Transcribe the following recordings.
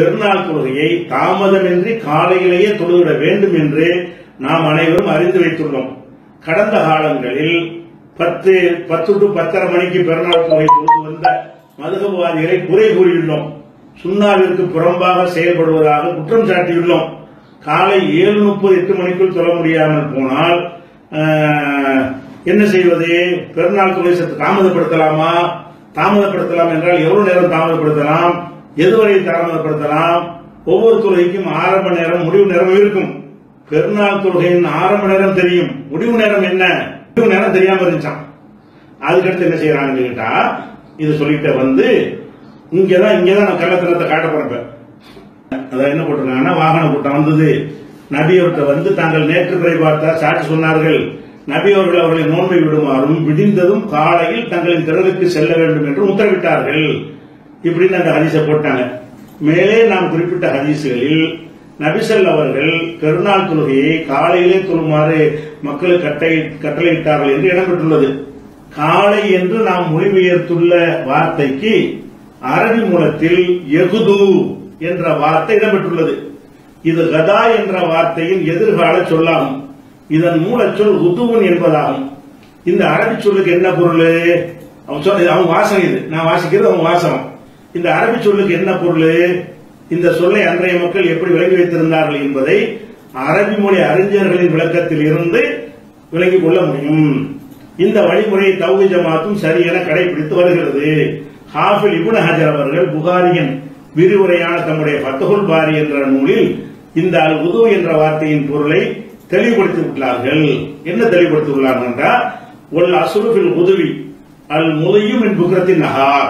பெருநாள் தொழுகையை தாமதமின்றி காலையிலேயே தொழுவிட வேண்டும் என்று நாம் அனைவரும் அறிந்து வைத்துள்ளோம் கடந்த காலங்களில் பத்து பத்து டு பத்தரை மணிக்கு பெருநாள் தொகை தொழுது வந்த மதுகவாதிகளை குறை கூறியுள்ளோம் சுண்ணாவிற்கு புறம்பாக செயல்படுவதாக குற்றம் சாட்டியுள்ளோம் காலை ஏழு முப்பது எட்டு மணிக்குள் தொழ முடியாமல் போனால் ஆஹ், என்ன செய்வது பெருநாள் தொகை சற்று தாமதப்படுத்தலாமா தாமதப்படுத்தலாம் என்றால் எவ்வளவு நேரம் தாமதப்படுத்தலாம் எதுவரை தாமதப்படுத்தலாம் ஒவ்வொரு தொழுகைக்கும் ஆரம்ப நேரம் முடிவு நேரம் இருக்கும் பெருநாள் தொழுகையின் ஆரம்ப நேரம் தெரியும் முடிவு நேரம் என்ன முடிவு நேரம் தெரியாம இருந்துச்சான் அதுக்கடுத்து என்ன செய்யறாங்கன்னு கேட்டா இது சொல்லிட்டு வந்து இங்கதான் இங்கதான் நான் கள்ளத்தனத்தை காட்ட போறேன் அதான் என்ன போட்டிருக்காங்கன்னா வாகன கூட்டம் வந்தது நபி அவர்கிட்ட வந்து தாங்கள் நேற்று பிறை பார்த்தார் சாட்சி சொன்னார்கள் நபி அவர்கள் அவர்களை நோன்பை விடுமாறும் விடிந்ததும் காலையில் தங்களின் திறனுக்கு செல்ல வேண்டும் என்று உத்தரவிட்டார்கள் இப்படின்னு அந்த ஹதீஸை போட்டாங்க மேலே நாம் குறிப்பிட்ட ஹதீஸ்களில் நபிசல் அவர்கள் பெருநாள் தொழுகையை காலையிலே தொழுமாறு மக்களுக்கு கட்டளை கட்டளையிட்டார்கள் என்று இடம்பெற்றுள்ளது காலை என்று நாம் மொழிபெயர்த்துள்ள வார்த்தைக்கு அரபி மூலத்தில் எகுது என்ற வார்த்தை இடம்பெற்றுள்ளது இது கதா என்ற வார்த்தையின் எதிர்கால சொல்லாகும் இதன் மூலச்சொல் உதுவன் என்பதாகும் இந்த அரபி சொல்லுக்கு என்ன பொருள் அவன் சொல்ல இது அவன் வாசகம் இது நான் வாசிக்கிறது அவன் வாசகம் இந்த அரபி சொல்லுக்கு என்ன பொருள் இந்த சொல்லை அன்றைய மக்கள் எப்படி விளங்கி வைத்திருந்தார்கள் என்பதை அரபி மொழி அறிஞர்களின் விளக்கத்தில் இருந்து விளங்கிக் கொள்ள முடியும் இந்த வழிமுறையை தௌஹி ஜமாத்தும் சரியென கடைபிடித்து வருகிறது ஹாஃபில் இப்னு ஹஜர் அவர்கள் புகாரியின் விரிவுரையான தம்முடைய ஃபத்தஹுல் பாரி என்ற நூலில் இந்த அல் உது என்ற வார்த்தையின் பொருளை தெளிவுபடுத்தி விட்டார்கள் என்ன தெளிவுபடுத்தி உள்ளார்கள் என்றால் ஒல் அசுருஃபில் உதவி அல் முதையும் என் புகரத்தின் நகார்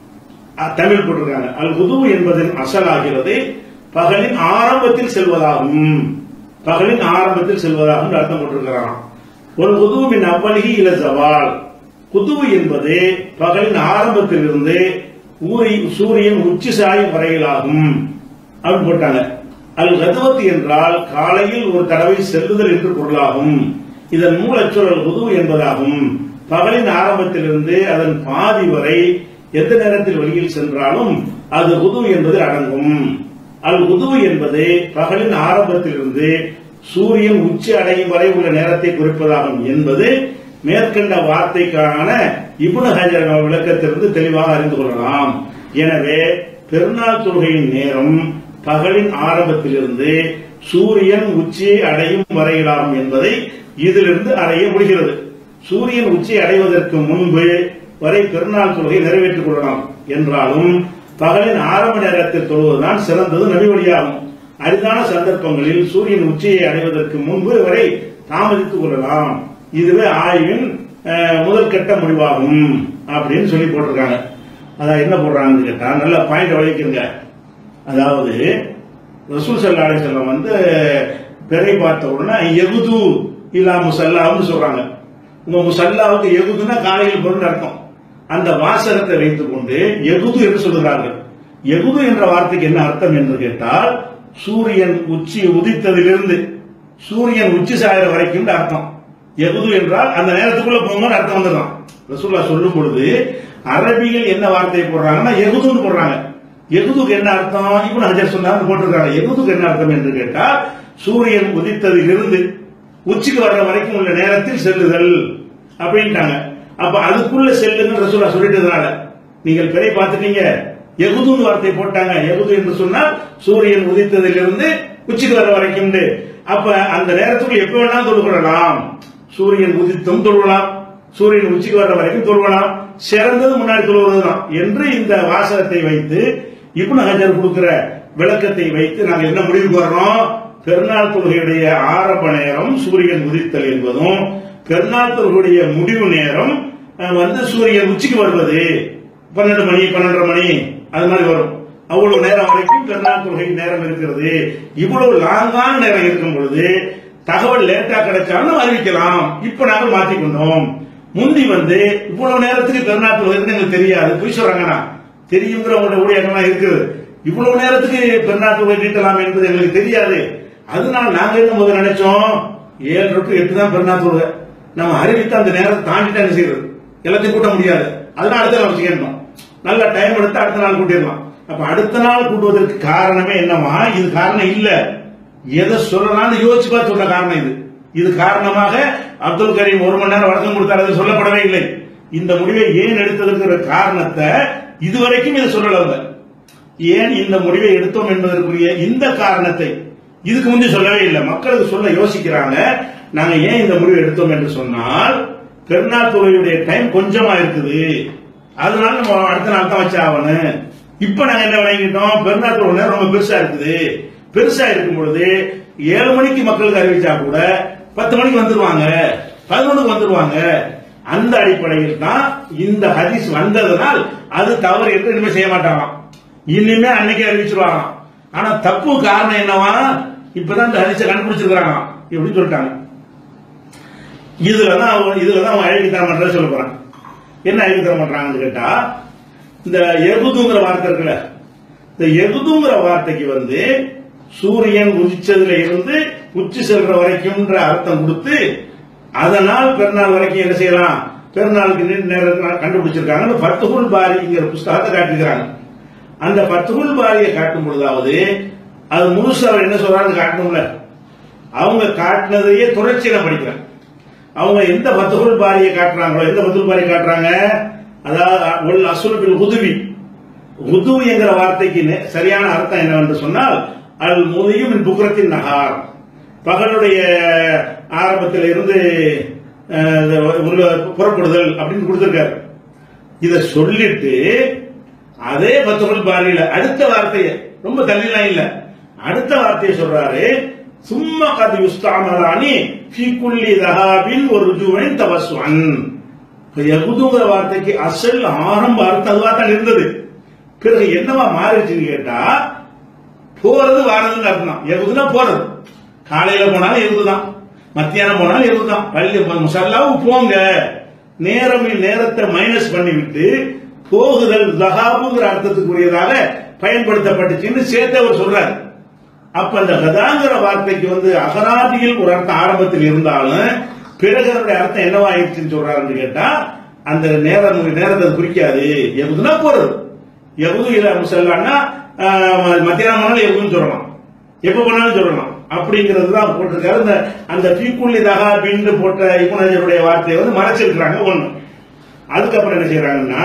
அஹ், தமிழ் போட்டிருக்காங்க அல் உது என்பதன் அசலாகிறது பகலின் ஆரம்பத்தில் செல்வதாகும் பகலின் ஆரம்பத்தில் செல்வதாகும் என்று அர்த்தம் போட்டிருக்கிறான் ஒரு குதுவின் அவ்வளிகி இல ஜவால் குதுவு என்பது பகலின் ஆரம்பத்திலிருந்து ஊரி சூரியன் உச்சி சாயும் வரையிலாகும் அப்படின்னு போட்டாங்க அல் கதுவத்து என்றால் காலையில் ஒரு தடவை செல்லுதல் என்று பொருளாகும் இதன் மூலச்சொல் அல் குது என்பதாகும் பகலின் ஆரம்பத்திலிருந்து அதன் பாதி வரை எந்த நேரத்தில் வெளியில் சென்றாலும் அது உது என்பதில் அடங்கும் அல் உது என்பது பகலின் ஆரம்பத்திலிருந்து சூரியன் உச்சி அடையும் வரை உள்ள நேரத்தை குறிப்பதாகும் என்பது மேற்கண்ட வார்த்தைக்கான இப்னு ஹஜர் விளக்கத்திலிருந்து தெளிவாக அறிந்து கொள்ளலாம் எனவே பெருநாள் தொழுகையின் நேரம் பகலின் ஆரம்பத்திலிருந்து சூரியன் உச்சியை அடையும் வரையிலாகும் என்பதை இதிலிருந்து அடைய முடிகிறது சூரியன் உச்சியை அடைவதற்கு முன்பு வரை பெருநாள் தொழுகை நிறைவேற்றிக் கொள்ளலாம் என்றாலும் பகலின் ஆரம்ப நேரத்தில் தொழுவதுதான் சிறந்தது நபி வழியாகும் அரிதான சந்தர்ப்பங்களில் சூரியன் உச்சியை அடைவதற்கு முன்பு வரை தாமதித்துக் கொள்ளலாம் இதுவே ஆய்வின் அஹ், முதல் கட்ட முடிவாகும் அப்படின்னு சொல்லி போட்டிருக்காங்க அதான் என்ன போடுறாங்கன்னு கேட்டா நல்ல பாயிண்ட் விளைவிக்கிறங்க அதாவது ரசூல் சல்லா அலிசல்லம் வந்து பிறை பார்த்த உடனே எகுது இல்லா முசல்லான்னு சொல்றாங்க உங்க முசல்லாவுக்கு எகுதுன்னா காலையில் பொருள் அர்த்தம் அந்த வாசகத்தை வைத்துக் கொண்டு எகுது என்று சொல்கிறார்கள் எகுது என்ற வார்த்தைக்கு என்ன அர்த்தம் என்று கேட்டால் சூரியன் உச்சி உதித்ததிலிருந்து சூரியன் உச்சி சாயிற வரைக்கும் அர்த்தம் எகுது என்றால் அந்த நேரத்துக்குள்ள போங்கன்னு அர்த்தம் வந்துடும் ரசூல்லா சொல்லும் பொழுது அரபிகள் என்ன வார்த்தையை போடுறாங்கன்னா எகுதுன்னு போடுறாங்க எகுதுக்கு என்ன அர்த்தம் இப்போ ஹஜர் சொன்னாங்க போட்டிருக்காங்க எகுதுக்கு என்ன அர்த்தம் என்று கேட்டால் சூரியன் உதித்ததிலிருந்து உச்சிக்கு வர்ற வரைக்கும் உள்ள நேரத்தில் செல்லுதல் அப்படின்ட்டாங்க அப்ப அதுக்குள்ள செல்லுங்க ரசூலா சொல்லிட்டதுனால நீங்கள் பிறை பார்த்துட்டீங்க எகுதுன்னு வார்த்தை போட்டாங்க எகுது என்று சொன்னால் சூரியன் உதித்ததிலிருந்து உச்சிக்கு வர வரைக்கும் அப்ப அந்த நேரத்துக்கு எப்ப வேணாலும் தொழுகலாம் சூரியன் உதித்தும் தொழுகலாம் சூரியன் உச்சிக்கு வர்ற வரைக்கும் தொழுகலாம் சிறந்தது முன்னாடி தொழுவதுதான் என்று இந்த வாசகத்தை வைத்து இப்னு ஹஜர் கொடுக்கிற விளக்கத்தை வைத்து நாங்கள் என்ன முடிவுக்கு வர்றோம் பெருநாள் தொழுகையுடைய ஆரம்ப நேரம் சூரியன் உதித்தல் என்பதும் பெருநாள் தொழுகையுடைய முடிவு நேரம் அஹ், வந்து சூரியன் உச்சிக்கு வருவது பன்னெண்டு மணி பன்னெண்டரை மணி அது மாதிரி வரும் அவ்வளவு நேரம் வரைக்கும் பெருநாள் தொழுகை நேரம் இருக்கிறது இவ்வளவு லாங்கான நேரம் இருக்கும் பொழுது தகவல் லேட்டா கிடைச்சாலும் அறிவிக்கலாம் இப்ப நாங்கள் மாற்றிக்கொண்டோம் முந்தி வந்து இவ்வளவு நேரத்துக்கு பெருநாள் தொழுகை எங்களுக்கு தெரியாது பொய் சொல்றாங்கண்ணா தெரியுங்கிற உங்களுடைய ஊழியர்கள்லாம் இருக்குது இவ்வளவு நேரத்துக்கு பெருநாள் தொழுகை நீட்டலாம் என்பது எங்களுக்கு தெரியாது அதனால நாங்க என்ன முதல்ல நினைச்சோம் ஏழு டு எட்டு தான் பெருநாள் தொழுகை நம்ம அறிவித்து அந்த நேரத்தை தாண்டிட்டு என்ன செய்யறது எல்லாத்தையும் கூட்ட முடியாது அதனால அடுத்த நாள் செய்யணும் நல்ல டைம் எடுத்து அடுத்த நாள் கூட்டிடலாம் அப்ப அடுத்த நாள் கூட்டுவதற்கு காரணமே என்னவா இது காரணம் இல்ல எதை சொல்லலாம்னு யோசிச்சு பார்த்து சொன்ன காரணம் இது இது காரணமாக அப்துல் கரீம் ஒரு மணி நேரம் வழக்கம் கொடுத்தார் அது சொல்லப்படவே இல்லை இந்த முடிவை ஏன் எடுத்ததுங்கிற காரணத்தை இதுவரைக்கும் இதை சொல்லல அவங்க ஏன் இந்த முடிவை எடுத்தோம் என்பதற்குரிய இந்த காரணத்தை இதுக்கு முந்தைய சொல்லவே இல்லை மக்களுக்கு சொல்ல யோசிக்கிறாங்க நாங்க ஏன் இந்த முடிவை எடுத்தோம் என்று சொன்னால் பெருநாள் தொழுகையுடைய டைம் கொஞ்சமா இருக்குது அதனால நம்ம அடுத்த நாள் தான் வச்சு ஆகணும் இப்ப நாங்க என்ன வழங்கிட்டோம் பெருநாள் தொழுகை நேரம் ரொம்ப பெருசா இருக்குது பெருசா இருக்கும் பொழுது ஏழு மணிக்கு மக்களுக்கு அறிவிச்சா கூட பத்து மணிக்கு வந்துருவாங்க பதினொன்றுக்கு வந்துருவாங்க அந்த அடிப்படையில் தான் இந்த ஹதீஸ் வந்ததனால் அது தவறு என்று இனிமே செய்ய மாட்டாங்களாம் இனிமே அன்னைக்கே அறிவிச்சிருவாங்க ஆனா தப்பு காரணம் என்னவா இப்பதான் இந்த ஹதீஸை கண்டுபிடிச்சிருக்காங்க எப்படி சொல்லிட்டாங்க இதுலதான் அவங்க இதுலதான் அவங்க அழகித்தனம் பண்றத சொல்ல போறாங்க என்ன அழகித்தனம் பண்றாங்கன்னு கேட்டா இந்த எகுதுங்கிற வார்த்தை இருக்குல்ல இந்த எகுதுங்கிற வார்த்தைக்கு வந்து சூரியன் உதிச்சதுல இருந்து உச்சி செல்ற வரைக்கும்ன்ற அர்த்தம் கொடுத்து அதனால் பெருநாள் வரைக்கும் என்ன செய்யலாம் பெருநாளுக்கு நீண்ட நேரம் கண்டுபிடிச்சிருக்காங்க அந்த பத்துகுல் பாரிங்கிற புஸ்தகத்தை காட்டிருக்கிறாங்க அந்த பத்துகுல் பாரியை காட்டும் பொழுதாவது அது முழுசு அவர் என்ன சொல்றாங்க காட்டணும்ல அவங்க காட்டினதையே தொடர்ச்சி நான் படிக்கிறேன் அவங்க எந்த பத்துகுல் பாரியை காட்டுறாங்களோ எந்த பத்துகுல் பாரியை காட்டுறாங்க அதாவது உள் அசுரபில் உதவி உதுவி என்கிற வார்த்தைக்கு நெ- சரியான அர்த்தம் என்னவென்று சொன்னால் அல் முதியும் புக்ரத்தின் நகார் பகலுடைய ஆரம்பத்தில் இருந்து அஹ், உள்ள புறப்படுதல் அப்படின்னு கொடுத்திருக்காரு இத சொல்லிட்டு அதே பத்துகுல் பாரியில அடுத்த வார்த்தையை ரொம்ப தள்ளிலாம் இல்ல அடுத்த வார்த்தையை சொல்றாரு சும்மா கது யுஸ்தாமலானி ஃபீ குல்லி தஹாபின் ஒரு ருஜுவன் தவஸ்வன் யகுதுங்கிற வார்த்தைக்கு அசல் ஆரம்ப அர்த்தம் அதுவா தான் இருந்தது பிறகு என்னவா மாறிடுச்சுன்னு கேட்டா போறது வாரதுன்னு அர்த்தம் எகுதுனா போறது காலையில போனாலும் எகுதுதான் மத்தியானம் போனாலும் எகுதுதான் பள்ளி முசல்லாவும் போங்க நேரம் நேரத்தை மைனஸ் பண்ணிவிட்டு போகுதல் தகாபுங்கிற அர்த்தத்துக்குரியதாக பயன்படுத்தப்பட்டுச்சுன்னு சேர்த்து அவர் சொல்றாரு அப்ப அந்த கதாங்கிற வார்த்தைக்கு வந்து அகராதியில் ஒரு அர்த்தம் ஆரம்பத்தில் இருந்தாலும் பிறகு அதனுடைய அர்த்தம் என்னவாயிடுச்சுன்னு சொல்றாருன்னு கேட்டா அந்த நேரம் நேரத்தை அது குறிக்காது எகுதுனா போறது எகுது இல்ல முசல்லான்னா ஆஹ், மத்தியானம் போனாலும் எகுதுன்னு சொல்லலாம் எப்ப போனாலும் சொல்லலாம் அப்படிங்கிறது தான் போட்டிருக்காரு இந்த அந்த பீக்குள்ளி தகா பின்னு போட்ட இப்புனஜருடைய வார்த்தையை வந்து மறைச்சிருக்கிறாங்க ஒண்ணு அதுக்கப்புறம் என்ன செய்யறாங்கன்னா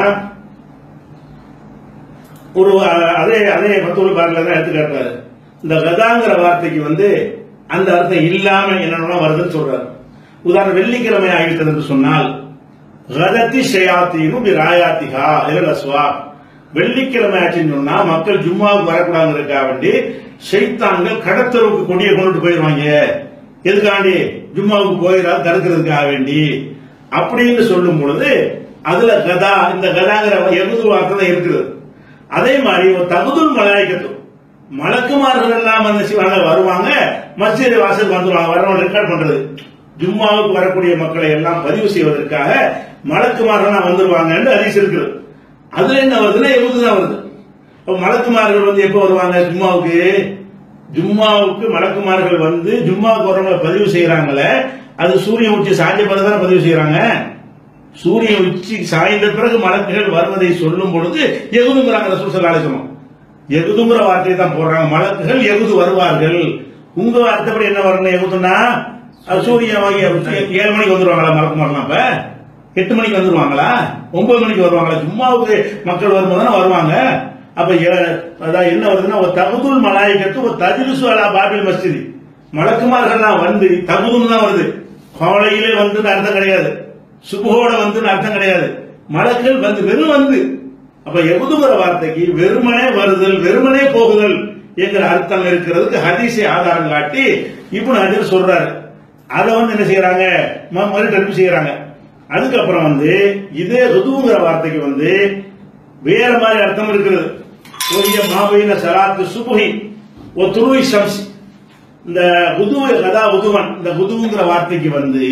ஒரு அஹ், அதே அதே பத்தூர் பாரில தான் எடுத்து காட்டுறாரு இந்த கதாங்கிற வார்த்தைக்கு வந்து அந்த அர்த்தம் இல்லாம என்னென்ன வருதுன்னு சொல்றாரு உதாரணம் வெள்ளிக்கிழமை ஆகிவிட்டது என்று சொன்னால் கதத்தி ஷயாத்தீனும் ராயாத்திகா இரலஸ்வா வெள்ளிக்கிழமை ஆச்சுன்னு சொன்னா மக்கள் ஜும்மாவுக்கு வரக்கூடாதுங்கிறதுக்காக வேண்டி ஷைத்தான்கள் கடத்தருவுக்கு கொடியை கொண்டுட்டு போயிடுவாங்க எதுக்காண்டி ஜும்மாவுக்கு போயிடாது தடுக்கிறதுக்காக வேண்டி அப்படின்னு சொல்லும் பொழுது அதுல கதா இந்த கதாங்கிற எகுது வார்த்தை தான் இருக்குது அதே மாதிரி ஒரு தகுதுல் மலாய்க்கத்து மலக்குமார்கள் எல்லாம் வந்து செய்வாங்க வருவாங்க மஸ்ஜித் வாசல் வந்துருவாங்க வரவங்க ரெக்கார்ட் பண்றது ஜும்மாவுக்கு வரக்கூடிய மக்களை எல்லாம் பதிவு செய்வதற்காக மலக்குமார்கள் வந்துருவாங்கன்னு அதிசயம் இருக்குது அதுல என்ன வருதுன்னா எகுது தான் வருது அப்ப மலக்குமார்கள் வந்து எப்போ வருவாங்க ஜும்மாவுக்கு ஜும்மாவுக்கு மலக்குமார்கள் வந்து ஜும்மாவுக்கு வரவங்களை பதிவு செய்யறாங்களே அது சூரியன் உச்சி சாய்ஞ்ச பிறகு தானே பதிவு செய்யறாங்க சூரிய உச்சி சாய்ந்த பிறகு மலக்குகள் வருவதை சொல்லும் பொழுது எகுதுங்கிறாங்க ரசூல் ஸல்லல்லாஹு அலைஹி வஸல்லம் எகுதுங்கிற வார்த்தையை தான் போடுறாங்க மலக்குகள் எகுது வருவார்கள் உங்க அர்த்தப்படி என்ன வரணும் எகுதுன்னா அது சூரியன் வாங்கி ஏழு மணிக்கு வந்துருவாங்களா மலக்குமாரெல்லாம் அப்ப எட்டு மணிக்கு வந்துருவாங்களா ஒன்பது மணிக்கு வருவாங்களா சும்மாவுக்கு மக்கள் வரும்போது தானே வருவாங்க அப்ப ஏ- அதான் என்ன வருதுன்னா ஒரு தகுதுல் மலாய்க்கத்து ஒரு தஜிலிசு அலா பாபில் மஸ்ஜித் மலக்குமார்கள்லாம் வந்து தகுதுன்னு தான் வருது கோலையிலே வந்து அர்த்தம் கிடையாது சுபோட வந்து அர்த்தம் கிடையாது மலக்கள் வந்து வெறும் வந்து அப்ப எகுதுங்கிற வார்த்தைக்கு வெறுமனே வருதல் வெறுமனே போகுதல் என்கிற அர்த்தம் இருக்கிறதுக்கு ஹதீஸை ஆதாரம் காட்டி இப்போ ஹதீஸ் சொல்றாரு அதை வந்து என்ன செய்யறாங்க ம- மறுடெடுப்பு செய்யறாங்க அதுக்கப்புறம் வந்து இதே ருதுங்கிற வார்த்தைக்கு வந்து வேற மாதிரி அர்த்தம் இருக்கிறது ஒரிய மாபையின சலாத்து சுபுகி ஒரு துருவி சம்ஸ் இந்த புது கதா புதுவன் இந்த புதுங்கிற வார்த்தைக்கு வந்து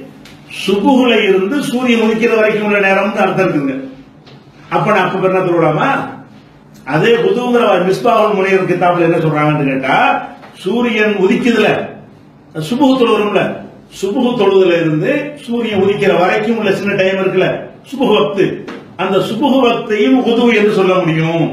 சுபுகுல இருந்து சூரியன் உதிக்கிற வரைக்கும் உள்ள நேரம்னு அர்த்தம் இருக்குங்க அப்ப நான் அப்ப பெருனா திருவிழாமா அதே புதுங்கிற மிஸ்பாவல் முனைவர் கிதாப்ல என்ன சொல்றாங்கன்னு கேட்டா சூரியன் உதிக்குதுல சுபுகு தொழுகிறோம்ல சுபுகு தொழுதுல இருந்து சூரியன் உதிக்கிற வரைக்கும் உள்ள சின்ன டைம் இருக்குல்ல சுபுகு வக்து அந்த சுபுகு வக்தையும் உது என்று சொல்ல முடியும்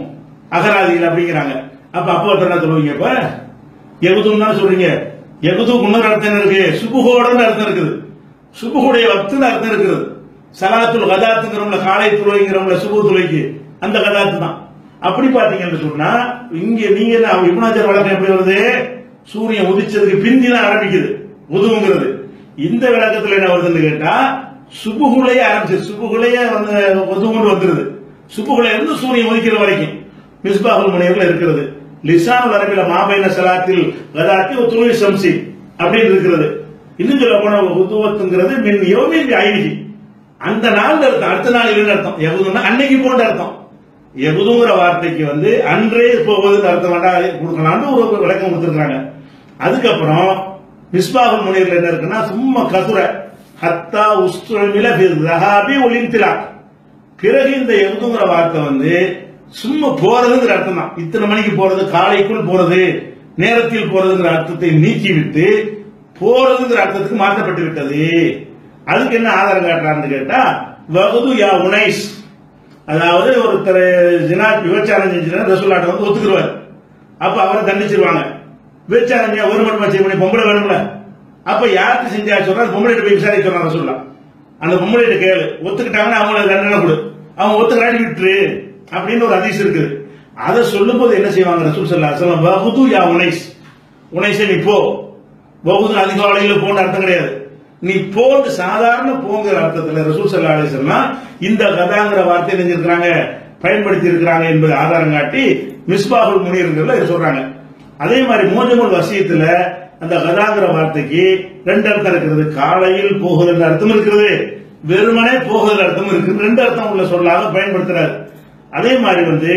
அகராதியில் அப்படிங்கிறாங்க அப்ப அப்போ என்ன சொல்லுவீங்க இப்ப எகுதுன்னு தான் சொல்றீங்க எகுதுக்கு இன்னொரு அர்த்தம் என்ன இருக்கு சுபுகோடன்னு அர்த்தம் இருக்குது சுபுகுடைய வக்துன்னு அர்த்தம் இருக்குது சலாத்துல் கதாத்துங்கிறவங்கள காலை துளைங்கிறவங்கள சுபு துளைக்கு அந்த கதாத்து தான் அப்படி பாத்தீங்கன்னு சொன்னா இங்க நீங்க என்ன இப்னாஜர் வழக்கம் எப்படி வருது சூரியன் உதிச்சதுக்கு பிந்தி தான் ஆரம்பிக்குது உதுவுங்கிறது இந்த விளக்கத்துல என்ன வருதுன்னு கேட்டா சுபுகுலையே ஆரம்பிச்சு சுபுகுலையே வந்து ஒதுவுன்னு வந்துருது சுபுகுல இருந்து சூரியன் உதிக்கிற வரைக்கும் மிஸ்பாகுல் முனையர்ல இருக்கிறது லிசானுல் அரபில மாபைன சலாத்தில் கதாத்தி ஒரு துணி சம்சி அப்படின்னு இருக்கிறது இன்னும் சொல்ல போன உதுவத்துங்கிறது மின் யோமின் ஐவிகி அந்த நாள் அர்த்தம் அடுத்த நாள் இல்லைன்னு அர்த்தம் எகுதுன்னா அன்னைக்கு போன்ற அர்த்தம் எகுதுங்கிற வார்த்தைக்கு வந்து அன்றே போவதுன்னு அர்த்தம் வேண்டாம் கொடுக்கலாம்னு ஒரு விளக்கம் கொடுத்துருக்காங்க அதுக்கப்புறம் மிஸ்பாகுல் முனையில் என்ன இருக்குன்னா சும்மா கதுர ஹத்தா உஸ்துமில ரஹாபி ஒளிந்திலா பிறகு இந்த எகுதுங்கிற வார்த்தை வந்து சும்மா போறதுங்கிற அர்த்தம் தான் இத்தனை மணிக்கு போறது காலைக்குள் போறது நேரத்தில் போறதுங்கிற அர்த்தத்தை நீக்கிவிட்டு போறதுங்கிற அர்த்தத்துக்கு மாற்றப்பட்டு விட்டது அதுக்கு என்ன ஆதாரம் காட்டுறான்னு கேட்டா வகுது யா உனைஸ் அதாவது ஒருத்தர் ஜினா விபச்சாரம் செஞ்சுன்னா ரசூல்லாட்ட வந்து ஒத்துக்குருவார் அப்ப அவரை தண்டிச்சிருவாங்க விபச்சாரம் செய்ய ஒரு மட்டும் செய்ய முடியும் பொம்பளை வேணும்ல அப்ப யாருக்கு செஞ்சா சொல்றா பொம்பளை போய் விசாரிக்க சொல்றான் ரசூல்லா அந்த பொம்பளை கேளு ஒத்துக்கிட்டாங்கன்னா அவங்களுக்கு தண்டனை கொடு அவங்க ஒத்துக்கிறாடி விட்டுரு அப்படின்னு ஒரு அதிசயம் இருக்குது அதை சொல்லும்போது என்ன செய்வாங்க ரசூல் சல்லா சொல்லம் வகுது யா உனைஸ் உனைஸே நீ போ வகுது அதிகாலையில் போன அர்த்தம் கிடையாது நீ போன்னு சாதாரண போங்கிற அர்த்தத்துல ரசூல் சல்லா அலிஸ்லாம் இந்த கதாங்கிற வார்த்தை செஞ்சிருக்கிறாங்க பயன்படுத்தி இருக்கிறாங்க என்பது ஆதாரம் காட்டி மிஸ்பாகுல் முனியர்கள்ல இதை சொல்றாங்க அதே மாதிரி மூஜமுல் வசியத்துல அந்த கதாங்கிற வார்த்தைக்கு ரெண்டு அர்த்தம் இருக்கிறது காலையில் போகுதல் அர்த்தம் இருக்கிறது வெறுமனே போகுதல் அர்த்தம் இருக்குது ரெண்டு அர்த்தம் உள்ள சொல்லாக பயன்படுத்துறாரு அதே மாதிரி வந்து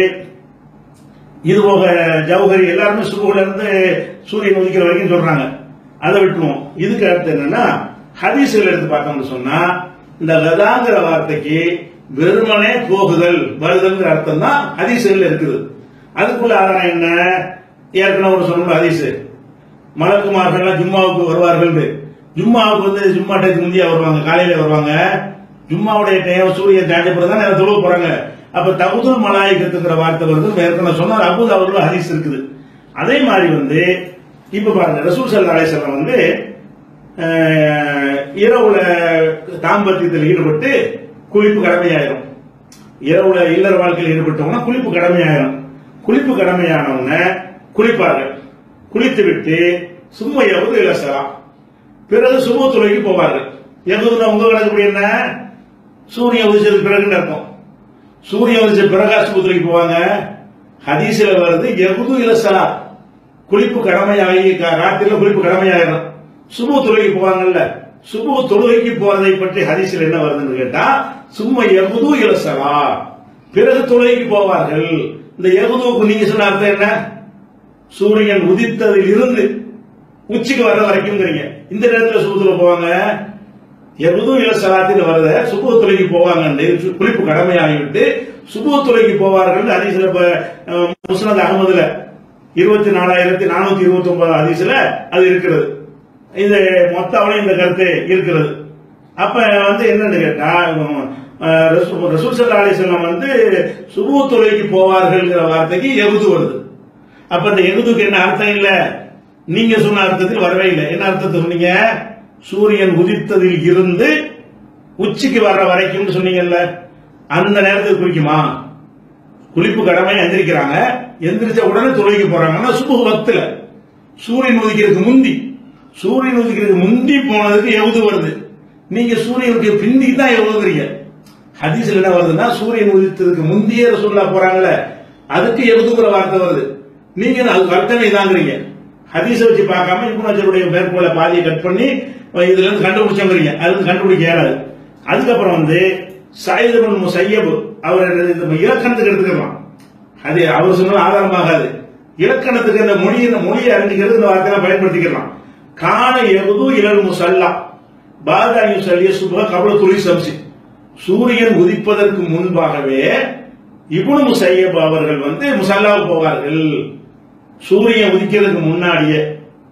இது போக ஜவுஹரி எல்லாருமே சுகுல இருந்து சூரியன் உதிக்கிற வரைக்கும் சொல்றாங்க அதை விட்டுருவோம் இதுக்கு அடுத்து என்னன்னா ஹதீஸ்கள் எடுத்து பார்த்தோம்னு சொன்னா இந்த கதாங்கிற வார்த்தைக்கு வெறுமனே போகுதல் வருதல்ங்கிற அர்த்தம் தான் ஹதீஸ்கள் இருக்குது அதுக்குள்ள ஆதாரம் என்ன ஏற்கனவே ஒரு சொன்ன ஹதீஸ் மலக்குமார்கள் ஜும்மாவுக்கு வருவார்கள் ஜும்மாவுக்கு வந்து ஜும்மா டைத்துக்கு முந்தைய வருவாங்க காலையில வருவாங்க ஜும்மாவுடைய டைம் சூரியன் தாண்டப்பறம் தான் தொழுவ போறாங்க அப்ப தகுதுல் மலாய்க்கத்துங்கிற வார்த்தை வருது ஏற்கனவே சொன்னார் அபுத் அவர்கள் ஹதீஸ் இருக்குது அதே மாதிரி வந்து இப்ப பாருங்க ரசூல் சல்லா அலிசல்லாம் வந்து அஹ், இரவுல தாம்பத்தியத்தில் ஈடுபட்டு குளிப்பு கடமையாயிரும் இரவுல இல்லற வாழ்க்கையில் ஈடுபட்டவங்கன்னா குளிப்பு கடமையாயிரும் குளிப்பு கடமையானவங்க குளிப்பார்கள் குளித்து விட்டு சும்மா எவது இலசலாம் பிறகு சுப துறைக்கு போவார்கள் எதுவும் உங்க கணக்கு என்ன சூரியன் உதிச்சதுக்கு பிறகுன்னு அர்த்தம் சூரியன் உதிச்ச பிறகு ஆஸ்பத்திரிக்கு போவாங்க ஹதீஸ்ல வருது எகுது இலசலா குளிப்பு கடமையாகி க- ராத்திரில குளிப்பு கடமையாயிரும் சுபு தொழுகைக்கு போவாங்கல்ல சுபு தொழுகைக்கு போறதை பற்றி ஹதீஸ்ல என்ன வருதுன்னு கேட்டா சும்மா எகுது இலசலா பிறகு தொழுகைக்கு போவார்கள் இந்த எகுதுவுக்கு நீங்க சொன்ன அர்த்தம் என்ன சூரியன் உதித்ததில் இருந்து உச்சிக்கு வர்ற வரைக்கும்ங்கிறீங்க இந்த நேரத்துல சுபத்துல போவாங்க எதுவும் இல்ல சலாத்தின்னு வருத சுபுவ துறைக்கு போவாங்க குளிப்பு கடமையாகிவிட்டு சுபுவ துறைக்கு போவார்கள் அதிசல முஸ்னத் அகமதுல இருபத்தி நாலாயிரத்தி நானூத்தி இருபத்தி ஒன்பது அதிசல அது இருக்கிறது இது மொத்தவளை இந்த கருத்து இருக்கிறது அப்ப வந்து என்னன்னு கேட்டா அஹ், ரசூ- ரசூல் சல்லா அலிஸ்லாம் வந்து சுபுவ துறைக்கு போவார்கள்ங்கிற வார்த்தைக்கு எகுது வருது அப்ப இந்த எகுதுக்கு என்ன அர்த்தம் இல்ல நீங்க சொன்ன அர்த்தத்தில் வரவே இல்லை என்ன அர்த்தத்தை சொன்னீங்க சூரியன் உதித்ததில் இருந்து உச்சிக்கு வர்ற வரைக்கும் சொன்னீங்கல்ல அந்த நேரத்துக்கு குறிக்குமா குளிப்பு கடமை எந்திரிக்கிறாங்க எந்திரிச்ச உடனே தொழுகைக்கு போறாங்கன்னா சுபு வக்துல சூரியன் உதிக்கிறதுக்கு முந்தி சூரியன் உதிக்கிறதுக்கு முந்தி போனதுக்கு எவுது வருது நீங்க சூரியனுக்கு பிந்தி தான் எவ்வளவுங்கிறீங்க ஹதீஸ்ல என்ன வருதுன்னா சூரியன் உதித்ததுக்கு முந்தைய ரசூல்லா போறாங்கல்ல அதுக்கு எவுதுங்கிற வார்த்தை வருது நீங்க அது அர்த்தமே இதாங்கிறீங்க ஹதீஸை வச்சு பார்க்காம இப்னு மேற்கோளை பாதியை கட் பண்ணி இதுல இருந்து கண்டுபிடிச்சோங்கிறீங்க அது வந்து கண்டுபிடிக்க இயலாது அதுக்கப்புறம் வந்து சையது பின் முசையப் அவர் இந்த இலக்கணத்துக்கு எடுத்துக்கலாம் அது அவர் சொன்னால் ஆதாரமாகாது இலக்கணத்துக்கு இந்த மொழியை மொழியை அறிஞ்சிக்கிறது இந்த வார்த்தையை பயன்படுத்திக்கலாம் காண எவது இளல் முசல்லா பாதாயு சல்லிய சுப கபல துளி சம்சி சூரியன் உதிப்பதற்கு முன்பாகவே இப்னு முசையப் அவர்கள் வந்து முசல்லாவுக்கு போவார்கள் சூரியன் உதிக்கிறதுக்கு முன்னாடியே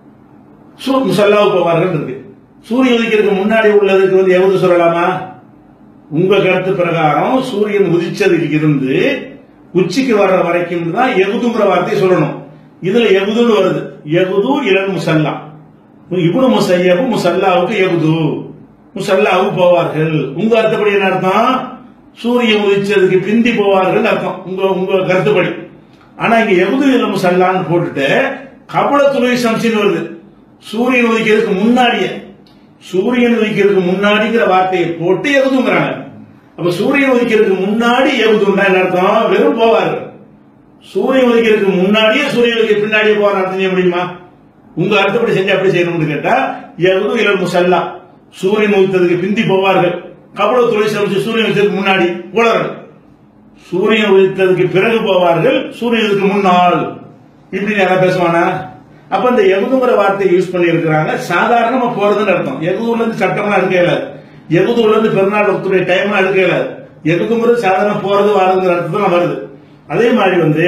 சூ- முசல்லாவுக்கு போவார்கள் இருக்கு சூரியன் உதிக்கிறதுக்கு முன்னாடி உள்ளதுக்கு வந்து எவது சொல்லலாமா உங்க கருத்து பிரகாரம் சூரியன் உதிச்சதில் இருந்து உச்சிக்கு வர்ற வரைக்கும் தான் எகுதுங்கிற வார்த்தையை சொல்லணும் இதுல எகுதுன்னு வருது எகுது இளன் முசல்லா இப்னு முசையபு முசல்லாவுக்கு எகுது முசல்லாவுக்கு போவார்கள் உங்க அர்த்தப்படி என்ன அர்த்தம் சூரியன் உதிச்சதுக்கு பிந்தி போவார்கள் அர்த்தம் உங்க உங்க கருத்துப்படி ஆனா இங்க எகுது இளம் முசல்லான்னு போட்டுட்டு கபல துணை சம்சின்னு வருது சூரியன் உதிக்கிறதுக்கு முன்னாடியே சூரியன் உதிக்கிறதுக்கு முன்னாடிங்கிற வார்த்தையை போட்டு எகுதுங்கிறாங்க அப்ப சூரியன் உதிக்கிறதுக்கு முன்னாடி எகுதுன்னா என்ன அர்த்தம் வெறும் போவார்கள் சூரியன் உதிக்கிறதுக்கு முன்னாடியே சூரியன் உதிக்க பின்னாடியே போற அர்த்தம் செய்ய முடியுமா உங்க அர்த்தப்படி செஞ்சு அப்படி செய்யணும்னு கேட்டா எகுது இளம் முசல்லா சூரியன் உதித்ததுக்கு பிந்தி போவார்கள் கபல துளை சமைச்சு சூரியன் உதித்ததுக்கு முன்னாடி உலர்கள் சூரியன் உதித்ததுக்கு பிறகு போவார்கள் சூரியனுக்கு முன்னால் இப்படி யாராவது பேசுவானா அப்ப இந்த எகுதுங்கிற வார்த்தையை யூஸ் பண்ணி இருக்கிறாங்க சாதாரணமா போறதுன்னு அர்த்தம் எகுதுல இருந்து சட்டம்லாம் எடுக்க இயலாது எகுதுல இருந்து பெருநாள் ஒத்துடைய டைம்லாம் எடுக்க இயலாது எகுதுங்கிறது சாதாரண போறது வாருங்கிற அர்த்தத்துல வருது அதே மாதிரி வந்து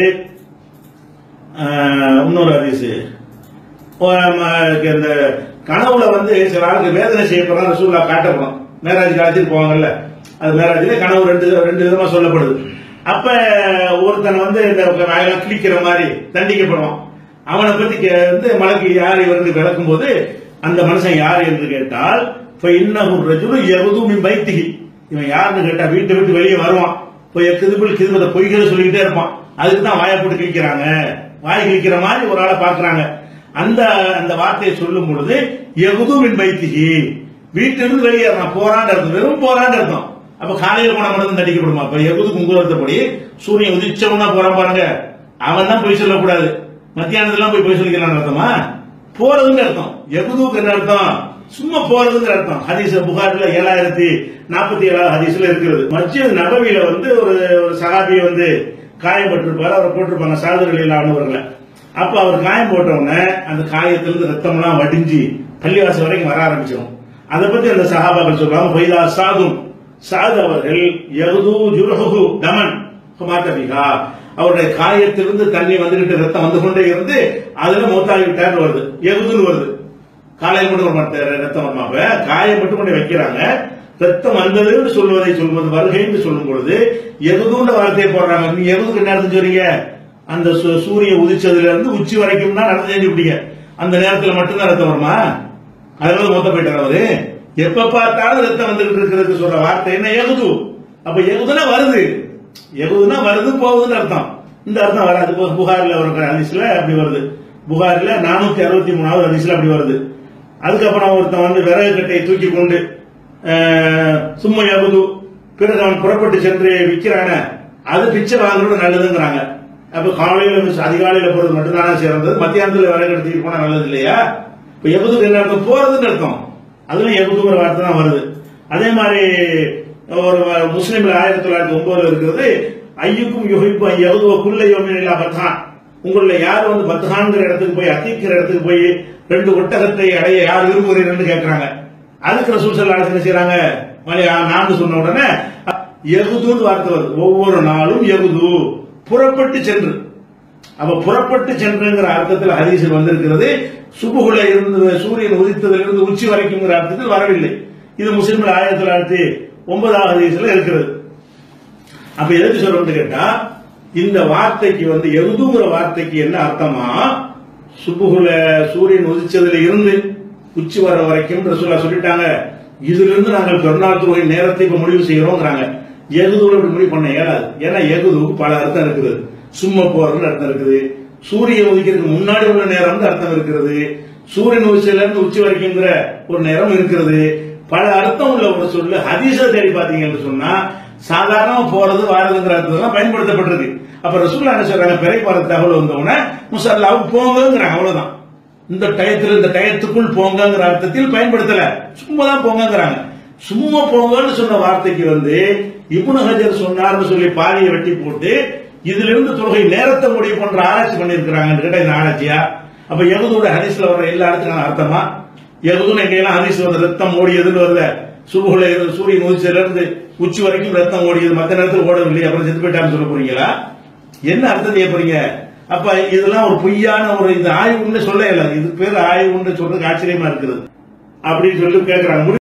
ஆஹ், இன்னொரு ஹதீஸ் இந்த கனவுல வந்து சில ஆளுக்கு வேதனை செய்யப்படுறோம் ரசூல்லா காட்டப்படும் மேராஜ் காலத்துக்கு போவாங்கல்ல அது மேராஜ்ல கனவு ரெண்டு ரெண்டு விதமா சொல்லப்படுது அப்ப ஒருத்தனை வந்து இந்த வாயெல்லாம் கிழிக்கிற மாதிரி தண்டிக்கப்படுவான் அவனை பத்தி கே- வந்து மலைக்கு யார் இவருக்கு விளக்கும் போது அந்த மனுஷன் யார் என்று கேட்டால் இப்ப இன்னும் ரஜுலு எகுது மின் பைத்திகி இவன் யாருன்னு கேட்டா வீட்டை விட்டு வெளியே வருவான் இப்போ எக்குதுபில் கிதுபத பொய்களை சொல்லிக்கிட்டே இருப்பான் அதுக்கு தான் வாயை போட்டு கிழிக்கிறாங்க வாய் கிழிக்கிற மாதிரி ஒரு ஆளை பாக்குறாங்க அந்த அந்த வார்த்தையை சொல்லும் பொழுது எகுது மின் பைத்திகி வீட்டிலிருந்து வெளியேறான் போறான்னு அர்த்தம் வெறும் போறான்னு அர்த்தம் அப்ப காலையில போன மட்டும் தண்டிக்கப்படுமா அப்ப எகுது குங்குரத்தப்படி சூரியன் உதிச்சவனா போறான் பாருங்க அவன் தான் போய் சொல்லக்கூடாது மத்தியானத்துலாம் போய் போய் சொல்லிக்கிறான் அர்த்தமா போறதுன்னு அர்த்தம் எகுதுக்கு என்ன அர்த்தம் சும்மா போறதுங்கிற அர்த்தம் ஹதீஸ் புகார்ல ஏழாயிரத்தி நாற்பத்தி ஏழாவது ஹதீஸ்ல இருக்கிறது மஸ்ஜித் நபவியில வந்து ஒரு ஒரு சகாபியை வந்து காயப்பட்டிருப்பாரு அவரை போட்டிருப்பாங்க சாதுகள் இல்லாதவர்களை அப்ப அவர் காயம் போட்ட உடனே அந்த காயத்திலிருந்து ரத்தம்லாம் வடிஞ்சு பள்ளிவாசல் வரைக்கும் வர ஆரம்பிச்சிடும் அதை பத்தி அந்த சஹாபாக்கள் சொல்றாங்க ஃபைதா சாதும் சாது அவர்கள் யகுது ஜுரஹு தமன் மாத்தபிகா அவருடைய காயத்திலிருந்து தண்ணி வந்துகிட்டு ரத்தம் வந்து கொண்டே இருந்து அதுல மூத்தாகி விட்டார்னு வருது எகுதுன்னு வருது காலையில் மட்டும் வர மாட்டாரு ரத்தம் வருமாப்ப காயம் மட்டும் கொண்டு வைக்கிறாங்க ரத்தம் வந்ததுன்னு சொல்வதை சொல்வது வருகைன்னு சொல்லும் பொழுது எகுதுன்ற வார்த்தையை போடுறாங்க நீ எகுதுக்கு என்ன அர்த்தம் சொல்றீங்க அந்த சு- சூரியன் உதிச்சதுல இருந்து உச்சி வரைக்கும் தான் நடந்து செஞ்சு விட்டீங்க அந்த நேரத்துல மட்டும்தான் ரத்தம் வருமா அதனால மொத்த போயிட்டார் அவரு எப்ப பார்த்தாலும் ரத்தம் வந்துகிட்டு இருக்கிறதுக்கு சொல்ற வார்த்தை என்ன எகுது அப்ப எகுதுனா வருது எகுதுனா வருது போகுதுன்னு அர்த்தம் இந்த அர்த்தம் வராது பு- புகார்ல ஒரு ஹதீஸ்ல அப்படி வருது புகார்ல நானூத்தி அறுபத்தி மூணாவது ஹதீஸ்ல அப்படி வருது அதுக்கப்புறம் ஒருத்தன் வந்து விறகு கட்டையை தூக்கி கொண்டு அஹ், சும்மா எகுது பிறகு அவன் புறப்பட்டு சென்று விற்கிறான அது பிச்சை வாங்குறது நல்லதுங்கிறாங்க அப்ப காலையில வந்து அதிகாலையில போறது மட்டும்தானே சிறந்தது மத்தியானத்துல விறகு எடுத்துட்டு போனா நல்லது இல்லையா இப்ப எகுதுக்கு என்ன அர்த்தம் போறதுன்னு அர்த்தம் அதுல எகுதுங்கிற வார்த்தை தான் வருது அதே மாதிரி ஒரு வ- முஸ்லிம்ல ஆயிரத்தி தொள்ளாயிரத்தி ஒன்பதுல இருக்கிறது ஐயுக்கும் யுகிப்பு எகுதுவ குள்ள யோமினிலா பத்தான் உங்கள யார் வந்து பத்ஹான்ங்கிற இடத்துக்கு போய் அத்திக்கிற இடத்துக்கு போய் ரெண்டு ஒட்டகத்தை அடைய யார் விரும்புகிறீர்கள் கேட்கறாங்க அதுக்கு ரசூல் ஸல்லல்லாஹு என்ன செய்யறாங்க மலையா நான் சொன்ன உடனே எகுதுன்னு வார்த்தை வருது ஒவ்வொரு நாளும் எகுது புறப்பட்டு சென்று அப்ப புறப்பட்டு சென்றுங்கிற அர்த்தத்தில் ஹதீஸில் வந்திருக்கிறது சுபுகுல இருந்து சூரியன் உதித்ததிலிருந்து உச்சி வரைக்கும்ங்கிற அர்த்தத்தில் வரவில்லை இது முஸ்லிம்கள் ஆயிரத்தி தொள்ளாயிரத்தி ஒன்பதாவது ஹதீஸ்ல இருக்கிறது அப்ப எதுக்கு சொல்றோம்னு கேட்டா இந்த வார்த்தைக்கு வந்து எருதுங்கிற வார்த்தைக்கு என்ன அர்த்தமா சுபுகுல சூரியன் உதிச்சதுல இருந்து உச்சி வர வரைக்கும் ரசூலா சொல்லிட்டாங்க இதுல இருந்து நாங்கள் பெருநாள் தொகை நேரத்தை இப்ப முடிவு செய்யறோங்கிறாங்க எகுதுல இப்படி முடிவு பண்ண இயலாது ஏன்னா எகுதுக்கு பல அர்த்தம் இருக்குது சும்மா போறதுன்னு அர்த்தம் இருக்குது சூரியன் உதிக்கிறதுக்கு முன்னாடி உள்ள நேரம் அர்த்தம் இருக்கிறது சூரியன் உச்சியில இருந்து உச்சி வரைக்குங்கிற ஒரு நேரம் இருக்கிறது பல அர்த்தம் உள்ள ஒரு சொல்லு ஹதீஸ தேடி பாத்தீங்கன்னு சொன்னா சாதாரணமா போறது வாரதுங்கிற அர்த்தம் பயன்படுத்தப்பட்டிருக்கு அப்ப ரசூல்லா என்ன சொல்றாங்க பிறை போற தகவல் வந்த உடனே முசல்லாவுக்கு போங்கிறாங்க அவ்வளவுதான் இந்த டயத்துல இந்த டயத்துக்குள் போங்கங்கிற அர்த்தத்தில் பயன்படுத்தல சும்மா தான் போங்கங்கிறாங்க சும்மா போங்கன்னு சொன்ன வார்த்தைக்கு வந்து இப்னு ஹஜர் சொன்னார்னு சொல்லி பாதியை வெட்டி போட்டு இதுல இருந்து தொழுகை நேரத்தை முடிவு பண்ற ஆராய்ச்சி பண்ணிருக்கிறாங்கன்னு கேட்டா இந்த ஆராய்ச்சியா அப்ப எகுதோட ஹரிஸ்ல வர்ற எல்லா இடத்துக்கான அர்த்தமா எகுதுன்னு எங்கெல்லாம் ஹரிஸ் வந்து ரத்தம் ஓடியதுன்னு வருத சுபுகுல இருந்து சூரியன் உச்சில இருந்து உச்சி வரைக்கும் ரத்தம் ஓடியது மத்த நேரத்தில் ஓடவில்லை அப்புறம் செத்து போயிட்டான்னு சொல்ல போறீங்களா என்ன அர்த்தம் போறீங்க அப்ப இதெல்லாம் ஒரு பொய்யான ஒரு இது ஆய்வுன்னு சொல்ல இயலாது இது பேர் ஆய்வுன்னு சொல்றதுக்கு ஆச்சரியமா இருக்குது அப்படின்னு சொல்லி கேட்கறாங்க